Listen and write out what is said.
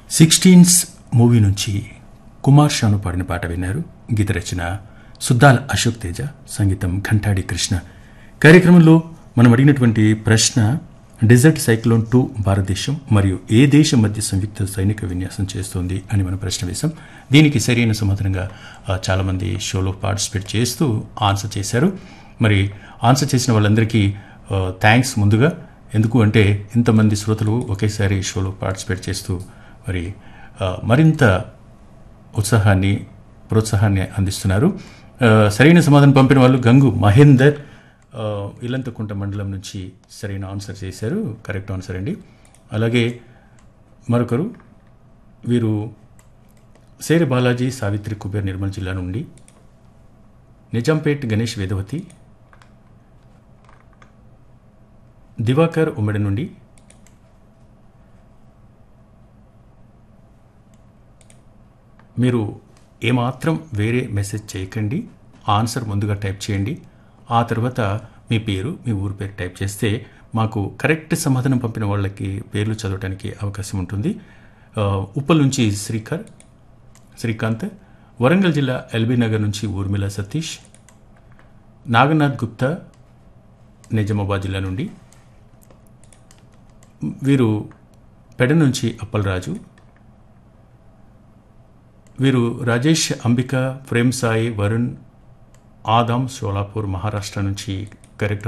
sixteens movie నుంచి కుమార్ షాను పాడిన పాట విన్నారు గీత రచన సుద్దాల్ అశోక్ తేజ సంగీతం ఘంటాడి కృష్ణ కార్యక్రమంలో మనం అడిగినటువంటి ప్రశ్న డెజర్ట్ సైక్లోన్ టూ భారతదేశం మరియు ఏ దేశం మధ్య సంయుక్త సైనిక విన్యాసం చేస్తోంది అని మనం ప్రశ్న వేశాం దీనికి సరైన సమాధానంగా ఆ, చాలామంది షోలో పార్టిసిపేట్ చేస్తూ ఆన్సర్ చేశారు మరి ఆన్సర్ చేసిన వాళ్ళందరికీ థ్యాంక్స్ ముందుగా ఎందుకు అంటే ఇంతమంది శ్రోతలు ఒకేసారి షోలో పార్టిసిపేట్ చేస్తూ మరి ఆ, మరింత ఉత్సాహాన్ని ప్రోత్సాహాన్ని అందిస్తున్నారు ఆ, సరైన సమాధానం పంపిన వాళ్ళు గంగు మహేందర్ ఆ, ఇల్లంతకుంట మండలం నుంచి సరైన ఆన్సర్ చేశారు కరెక్ట్ ఆన్సర్ అండి అలాగే మరొకరు వీరు సేరి బాలాజీ సావిత్రి కుబేర్ నిర్మల్ జిల్లా నుండి నిజాంపేట్ గణేష్ వేదవతి దివాకర్ ఉమ్మడి నుండి మీరు ఏమాత్రం వేరే మెసేజ్ చేయకండి ఆన్సర్ ముందుగా టైప్ చేయండి ఆ తర్వాత మీ పేరు మీ ఊరు పేరు టైప్ చేస్తే మాకు కరెక్ట్ సమాధానం పంపిన వాళ్ళకి పేర్లు చదవడానికి అవకాశం ఉంటుంది ఆ, ఉప్పల్ నుంచి శ్రీకర్ శ్రీకాంత్ వరంగల్ జిల్లా ఎల్బీ నగర్ నుంచి ఊర్మిళ సతీష్ నాగనాథ్ గుప్తా నిజామాబాద్ జిల్లా నుండి వీరు పెడ నుంచి అప్పలరాజు వీరు రాజేష్ అంబిక ప్రేమ్ సాయి వరుణ్ ఆదాం షోలాపూర్ మహారాష్ట్ర నుంచి కరెక్ట్